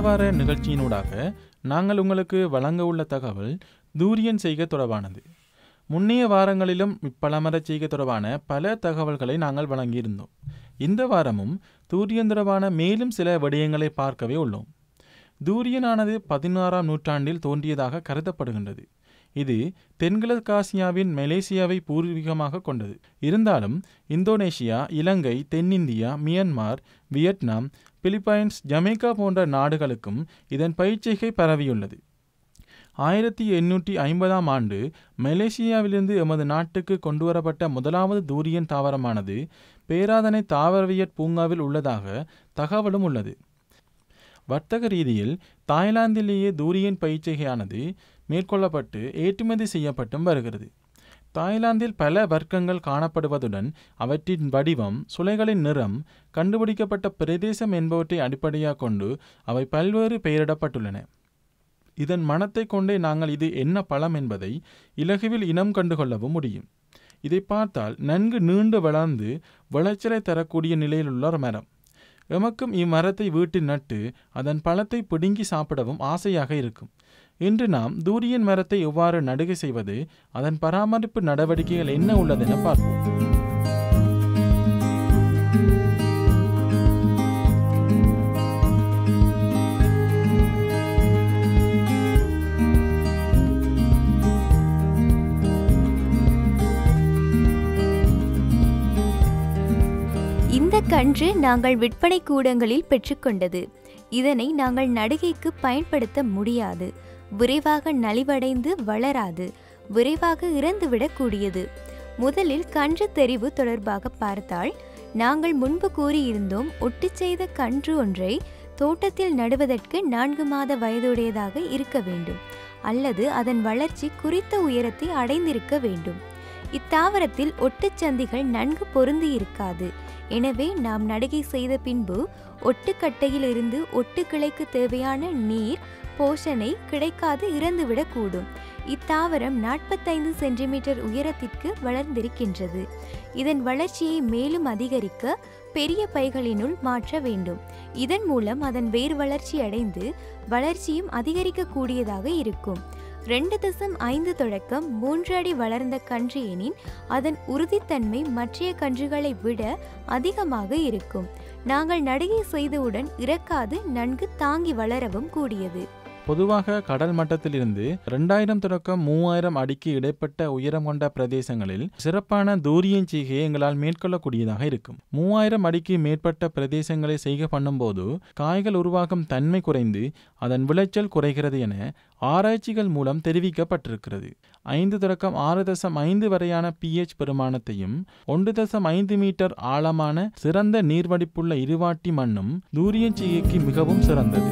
வார நிகழ்ச்சியினூடாக நாங்கள் உங்களுக்கு வழங்க உள்ள தகவல் தூரியன் செய்கை தொடர்பானது முன்னைய வாரங்களிலும் இப்பலமரச் செய்கை தொடர்பான பல தகவல்களை நாங்கள் வழங்கியிருந்தோம் இந்த வாரமும் தூரியன் தொடர்பான மேலும் சில விடயங்களை பார்க்கவே உள்ளோம் தூரியனானது பதினாறாம் நூற்றாண்டில் தோன்றியதாக கருதப்படுகின்றது இது தென்கிழக்காசியாவின் மலேசியாவை பூர்வீகமாக கொண்டது இருந்தாலும் இந்தோனேஷியா இலங்கை தென்னிந்தியா மியன்மார் வியட்நாம் பிலிப்பைன்ஸ் ஜமேக்கா போன்ற நாடுகளுக்கும் இதன் பயிற்சிகை பரவியுள்ளது ஆயிரத்தி எண்ணூற்றி ஐம்பதாம் ஆண்டு மலேசியாவிலிருந்து எமது நாட்டுக்கு கொண்டுவரப்பட்ட முதலாவது தூரியன் தாவரமானது பேராதனை தாவரவியற் பூங்காவில் உள்ளதாக தகவலும் உள்ளது வர்த்தக ரீதியில் தாய்லாந்திலேயே தூரியன் பயிற்சிகையானது மேற்கொள்ளப்பட்டு ஏற்றுமதி செய்யப்பட்டும் வருகிறது தாய்லாந்தில் பல வர்க்கங்கள் காணப்படுவதுடன் அவற்றின் வடிவம் சுளைகளின் நிறம் கண்டுபிடிக்கப்பட்ட பிரதேசம் என்பவற்றை அடிப்படையாக கொண்டு அவை பல்வேறு பெயரிடப்பட்டுள்ளன இதன் மனத்தை கொண்டே நாங்கள் இது என்ன பழம் என்பதை இலகுவில் இனம் கண்டுகொள்ளவும் முடியும் இதை பார்த்தால் நன்கு நீண்டு வளர்ந்து விளைச்சலை தரக்கூடிய நிலையில் உள்ள ஒரு மரம் எமக்கும் இம்மரத்தை வீட்டில் நட்டு அதன் பழத்தை பிடுங்கி சாப்பிடவும் ஆசையாக இருக்கும் இன்று நாம் தூரியன் மரத்தை எவ்வாறு நடுகை செய்வது அதன் பராமரிப்பு நடவடிக்கைகள் என்ன உள்ளதென பார்ப்போம் இந்த கன்று நாங்கள் விற்பனை கூடங்களில் பெற்றுக்கொண்டது இதனை நாங்கள் நடுகைக்கு பயன்படுத்த முடியாது விரைவாக நலிவடைந்து வளராது விரைவாக இறந்துவிடக்கூடியது முதலில் கன்று தெரிவு தொடர்பாக பார்த்தால் நாங்கள் முன்பு கூறியிருந்தோம் ஒட்டு செய்த கன்று ஒன்றை தோட்டத்தில் நடுவதற்கு நான்கு மாத வயதுடையதாக இருக்க வேண்டும் அல்லது அதன் வளர்ச்சி குறித்த உயரத்தை அடைந்திருக்க வேண்டும் இத்தாவரத்தில் ஒட்டுச்சந்திகள் நன்கு பொருந்தி இருக்காது எனவே நாம் நடுகை செய்த பின்பு ஒட்டுக்கட்டையிலிருந்து ஒட்டுக்கிளைக்கு தேவையான நீர் போஷணை கிடைக்காது இறந்துவிடக்கூடும் இத்தாவரம் நாற்பத்தைந்து சென்டிமீட்டர் உயரத்திற்கு வளர்ந்திருக்கின்றது இதன் வளர்ச்சியை மேலும் அதிகரிக்க பெரிய பைகளினுள் மாற்ற வேண்டும் இதன் மூலம் அதன் வேர் வளர்ச்சி அடைந்து வளர்ச்சியும் அதிகரிக்கக்கூடியதாக இருக்கும் ரெண்டு தசம் ஐந்து தொடக்கம் மூன்று அடி வளர்ந்த கன்று எனின் அதன் உறுதித்தன்மை மற்றைய கன்றுகளை விட அதிகமாக இருக்கும் நாங்கள் நடுகை செய்தவுடன் இறக்காது நன்கு தாங்கி வளரவும் கூடியது பொதுவாக கடல் மட்டத்திலிருந்து ரெண்டாயிரம் தொடக்கம் மூவாயிரம் அடிக்கு இடைப்பட்ட உயரம் கொண்ட பிரதேசங்களில் சிறப்பான தூரியன் செய்கையை எங்களால் மேற்கொள்ளக்கூடியதாக இருக்கும் மூவாயிரம் அடிக்கு மேற்பட்ட பிரதேசங்களை செய்கை பண்ணும்போது காய்கள் உருவாகும் தன்மை குறைந்து அதன் விளைச்சல் குறைகிறது என ஆராய்ச்சிகள் மூலம் தெரிவிக்கப்பட்டிருக்கிறது ஐந்து தொடக்கம் ஆறு தசம் ஐந்து வரையான பிஎச் பெருமானத்தையும் ஒன்று தசம் ஐந்து மீட்டர் ஆழமான சிறந்த நீர்வடிப்புள்ள இருவாட்டி மண்ணும் தூரியன் செய்கைக்கு மிகவும் சிறந்தது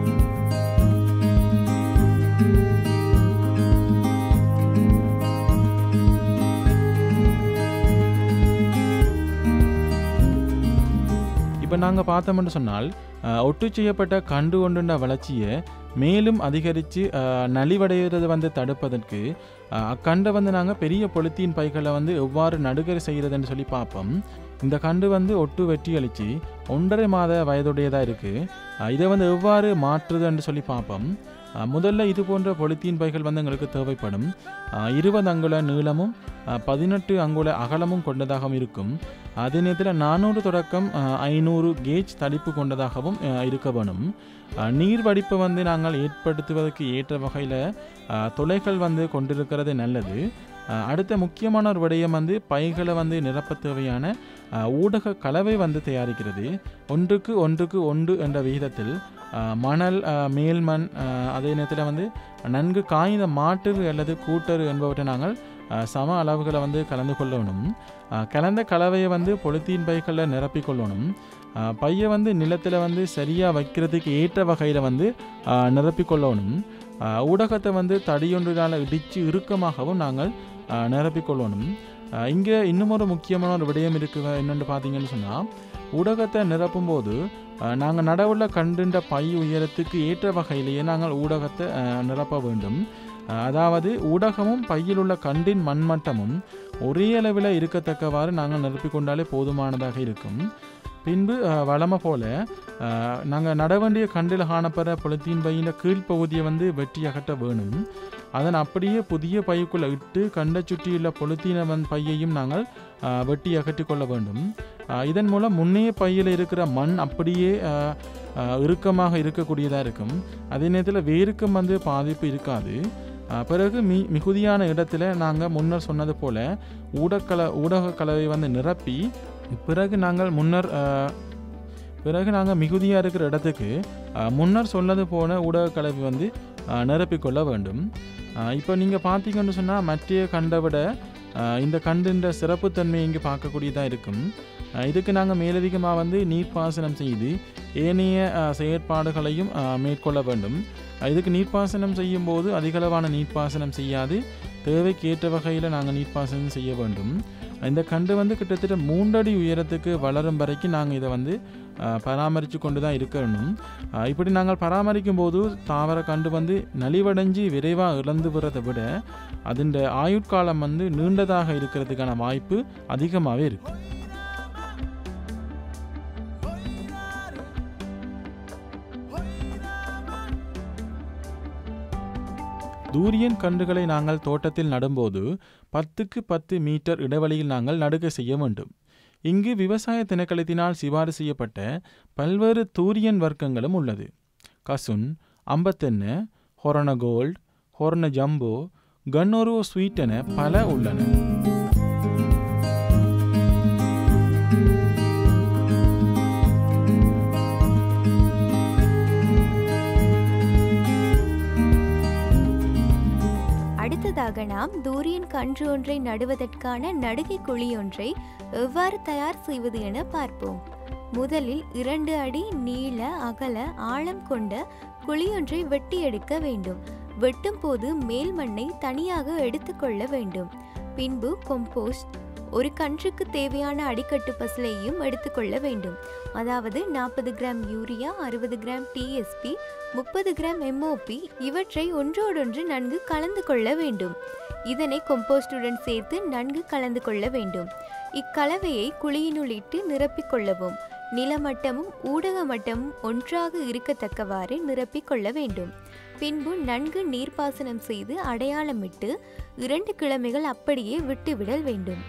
இப்போ நாங்கள் பார்த்தோம்னு சொன்னால் ஒட்டு செய்யப்பட்ட கண்டு கொண்டுள்ள வளர்ச்சியை மேலும் அதிகரித்து நலிவடைகிறது வந்து தடுப்பதற்கு அக்கண்டை வந்து நாங்கள் பெரிய பொலித்தீன் பைகளை வந்து எவ்வாறு நடுகரை செய்கிறதுன்னு சொல்லி பார்ப்போம் இந்த கண்டு வந்து ஒட்டு வெட்டி அழித்து ஒன்றரை மாத வயதுடையதாக இருக்குது இதை வந்து எவ்வாறு மாற்றுதுன்னு சொல்லி பார்ப்போம் முதல்ல இது போன்ற பொலித்தீன் பைகள் வந்து எங்களுக்கு தேவைப்படும் இருபது அங்குல நீளமும் பதினெட்டு அங்குல அகலமும் கொண்டதாகவும் இருக்கும் அதே நேரத்தில் நானூறு தொடக்கம் ஐநூறு கேஜ் தடிப்பு கொண்டதாகவும் இருக்க வேணும் நீர் வடிப்பை வந்து நாங்கள் ஏற்படுத்துவதற்கு ஏற்ற வகையில் துளைகள் வந்து கொண்டிருக்கிறது நல்லது அடுத்த முக்கியமான ஒரு விடயம் வந்து பைகளை வந்து நிரப்ப தேவையான ஊடக கலவை வந்து தயாரிக்கிறது ஒன்றுக்கு ஒன்றுக்கு ஒன்று என்ற விகிதத்தில் மணல் மேல்மண் அதே நேரத்தில் வந்து நன்கு காய்ந்த மாட்டு அல்லது கூட்டரு என்பவற்றை நாங்கள் சம அளவுகளை வந்து கலந்து கொள்ளணும் கலந்த கலவையை வந்து பொலித்தீன் பைகளில் நிரப்பிக்கொள்ளணும் பையை வந்து நிலத்தில் வந்து சரியாக வைக்கிறதுக்கு ஏற்ற வகையில் வந்து நிரப்பிக்கொள்ளணும் ஊடகத்தை வந்து தடியொன்றினால் இடித்து இறுக்கமாகவும் நாங்கள் நிரப்பிக்கொள்ளணும் இங்கே இன்னும் ஒரு முக்கியமான ஒரு விடயம் இருக்கு என்னென்னு பார்த்தீங்கன்னு சொன்னால் ஊடகத்தை நிரப்பும்போது நாங்கள் நடவுள்ள கண்டுன்ற பை உயரத்துக்கு ஏற்ற வகையிலேயே நாங்கள் ஊடகத்தை நிரப்ப வேண்டும் அதாவது ஊடகமும் பையில் உள்ள கண்டின் மண்மட்டமும் ஒரே அளவில் இருக்கத்தக்கவாறு நாங்கள் நிரப்பிக்கொண்டாலே போதுமானதாக இருக்கும் பின்பு வளமை போல நாங்கள் நட வேண்டிய கண்டில் காணப்படுற பொலித்தீன் பையின கீழ்ப்பகுதியை வந்து வெட்டி அகற்ற வேணும் அதன் அப்படியே புதிய பைக்குள்ளே இட்டு கண்டை சுற்றியுள்ள பொலித்தீன வந் பையையும் நாங்கள் ஆ, வெட்டி அகற்றிக் கொள்ள வேண்டும் ஆ, இதன் மூலம் முன்னைய பையில் இருக்கிற மண் அப்படியே ஆ, ஆ, இறுக்கமாக இருக்கக்கூடியதாக இருக்கும் அதே நேரத்தில் வேருக்கும் வந்து பாதிப்பு இருக்காது ஆ, பிறகு மி மிகுதியான இடத்துல நாங்கள் முன்னர் சொன்னது போல் ஊடகக்கல ஊடக கலவை வந்து நிரப்பி பிறகு நாங்கள் முன்னர் ஆ, பிறகு நாங்கள் மிகுதியாக இருக்கிற இடத்துக்கு ஆ, முன்னர் சொன்னது போல ஊடக கலவை வந்து ஆ, நிரப்பிக்கொள்ள வேண்டும் இப்போ நீங்கள் பார்த்தீங்கன்னு சொன்னால் மற்ற கண்டை விட ஆ, இந்த கண்டின்ற சிறப்புத்தன்மை இங்கே பார்க்கக்கூடியதாக இருக்கும் ஆ, இதுக்கு நாங்கள் மேலதிகமாக வந்து நீர்ப்பாசனம் செய்து ஏனைய ஆ, செயற்பாடுகளையும் ஆ, மேற்கொள்ள வேண்டும் ஆ, இதுக்கு நீர்ப்பாசனம் செய்யும்போது அதிகளவான நீர்ப்பாசனம் செய்யாது தேவைக்கு ஏற்ற வகையில் நாங்கள் நீர்ப்பாசனம் செய்ய வேண்டும் இந்த கண்டு வந்து கிட்டத்தட்ட மூன்றடி உயரத்துக்கு வளரும் வரைக்கும் நாங்கள் இதை வந்து பராமரித்து கொண்டு தான் இருக்கணும் ஆ, இப்படி நாங்கள் பராமரிக்கும் போது தாவர கண்டு வந்து நலிவடைஞ்சு விரைவாக இழந்து விடுறதை விட அதன் ஆயுட்காலம் வந்து நீண்டதாக இருக்கிறதுக்கான வாய்ப்பு அதிகமாகவே இருக்கு தூரியன் கன்றுகளை நாங்கள் தோட்டத்தில் நடும்போது பத்துக்கு பத்து மீட்டர் இடைவெளியில் நாங்கள் நடுகை செய்ய வேண்டும் இங்கு விவசாய திணைக்களத்தினால் சிபாரிசு செய்யப்பட்ட பல்வேறு தூரியன் வர்க்கங்களும் உள்ளது கசுன் அம்பத்தென்னு Horana gold Horana jumbo Gannoruwa sweet என பல உள்ளன அடுத்ததாக நாம் தூரியன் கன்று ஒன்றை நடுவதற்கான நடுகை குழி ஒன்றை எவ்வாறு தயார் செய்வது என பார்ப்போம் முதலில் இரண்டு அடி நீள அகல ஆழம் கொண்ட குழியொன்றை வெட்டி எடுக்க வேண்டும் வெட்டும் போது மேல் மண்ணை தனியாக எடுத்துக்கொள்ள வேண்டும் பின்பு கொம்போஸ்ட் ஒரு கன்றுக்கு தேவையான அடிக்கட்டு பசலையும் எடுத்துக்கொள்ள வேண்டும் அதாவது நாற்பது கிராம் யூரியா அறுபது கிராம் டிஎஸ்பி முப்பது கிராம் எம்ஓபி இவற்றை ஒன்றோடொன்று நன்கு கலந்து கொள்ள வேண்டும் இதனை கொம்போஸ்டுடன் சேர்த்து நன்கு கலந்து கொள்ள வேண்டும் இக்கலவையை குழியினுள் இட்டு நிரப்பிக் கொள்ளவும் நிலமட்டமும் ஊடக மட்டமும் ஒன்றாக இருக்கத்தக்கவாறு நிரப்பிக் கொள்ள வேண்டும் பின்பு நன்கு நீர்ப்பாசனம் செய்து அடையாளமிட்டு இரண்டு கிழமைகள் அப்படியே விட்டுவிடல் வேண்டும்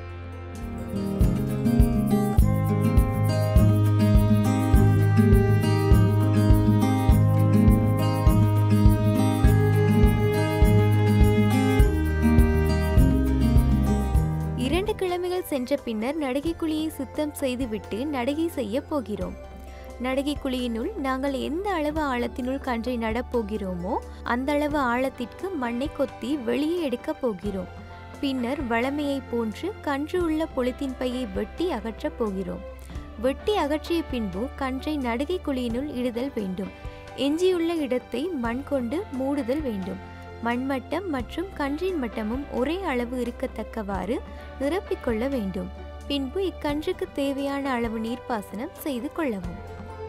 இரண்டு கிழமைகள் சென்ற பின்னர் நடுகை குழியை சுத்தம் செய்துவிட்டு நடுகை செய்ய போகிறோம் நடுகை குழியினுள் நாங்கள் எந்த அளவு ஆழத்தினுள் கன்றை நடப்போகிறோமோ அந்த அளவு ஆழத்திற்கு மண்ணை கொத்தி வெளியே எடுக்கப் போகிறோம் பின்னர் வளமையைப் போன்று கன்று உள்ள பொலித்தீன் பையை வெட்டி அகற்றப் போகிறோம் வெட்டி அகற்றிய பின்பு கன்றை நடுகை குழியினுள் இடுதல் வேண்டும் எஞ்சியுள்ள இடத்தை மண் கொண்டு மூடுதல் வேண்டும் மண்மட்டம் மற்றும் கன்றின் மட்டமும் ஒரே அளவு இருக்கத்தக்கவாறு நிரப்பிக்கொள்ள வேண்டும் பின்பு இக்கன்றுக்கு தேவையான அளவு நீர்ப்பாசனம் செய்து கொள்ளவும்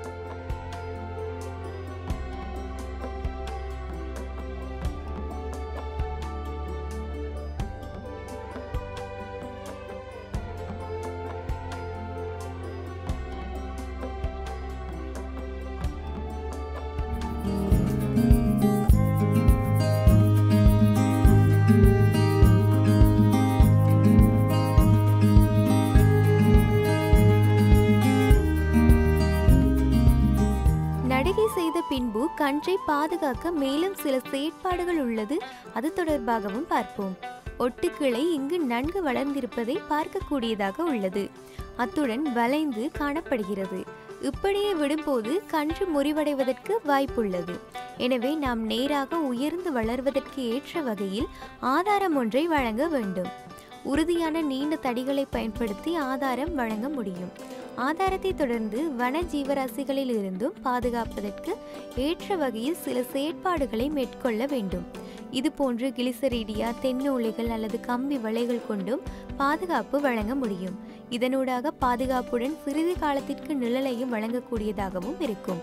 நடுகை செய்த பின்பு கன்றை பாதுகாக்க மேலும் சில செயற்பாடுகள் உள்ளது அது தொடர்பாகவும் பார்ப்போம் ஒட்டுக்கிளை இங்கு நன்கு வளர்ந்திருப்பதை பார்க்கக்கூடியதாக உள்ளது அத்துடன் வளைந்து காணப்படுகிறது இப்படியே விடும்போது கன்று முறிவடைவதற்கு வாய்ப்புள்ளது எனவே நாம் நேராக உயர்ந்து வளர்வதற்கு ஏற்ற வகையில் ஆதாரம் ஒன்றை வழங்க வேண்டும் உறுதியான நீண்ட தடிகளை பயன்படுத்தி ஆதாரம் வழங்க முடியும் ஆதாரத்தை தொடர்ந்து வன ஜீவராசிகளில் இருந்தும் பாதுகாப்பதற்கு ஏற்ற வகையில் சில செயற்பாடுகளை மேற்கொள்ள வேண்டும் இதுபோன்று கிளிசரீடியா தென்னூலைகள் அல்லது கம்பி வலைகள் கொண்டும் பாதுகாப்பு வழங்க முடியும் இதனூடாக பாதுகாப்புடன் சிறிது காலத்திற்கு நிழலையும் வழங்கக்கூடியதாகவும் இருக்கும்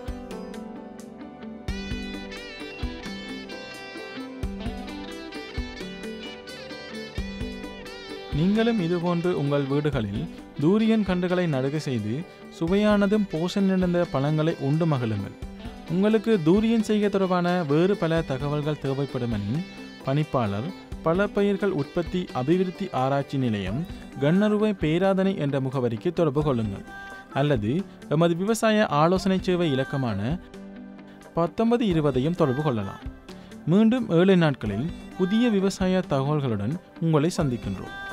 நீங்களும் இதுபோன்று உங்கள் வீடுகளில் தூரியன் கன்றுகளை நடுகை செய்து சுவையானதும் போஷன் நிறைந்த பழங்களை உண்டு மகிழுங்கள் உங்களுக்கு தூரியன் செய்கை தொடர்பான வேறு பல தகவல்கள் தேவைப்படும் எனின் பணிப்பாளர் பழப்பயிர்கள் உற்பத்தி அபிவிருத்தி ஆராய்ச்சி நிலையம் கண்ணருவை பேராதனை என்ற முகவரிக்கு தொடர்பு கொள்ளுங்கள் அல்லது எமது விவசாய ஆலோசனை சேவை இலக்கமான பத்தொன்பது இருபதையும் தொடர்பு கொள்ளலாம் மீண்டும் ஏழு நாட்களில் புதிய விவசாய தகவல்களுடன் உங்களை சந்திக்கின்றோம்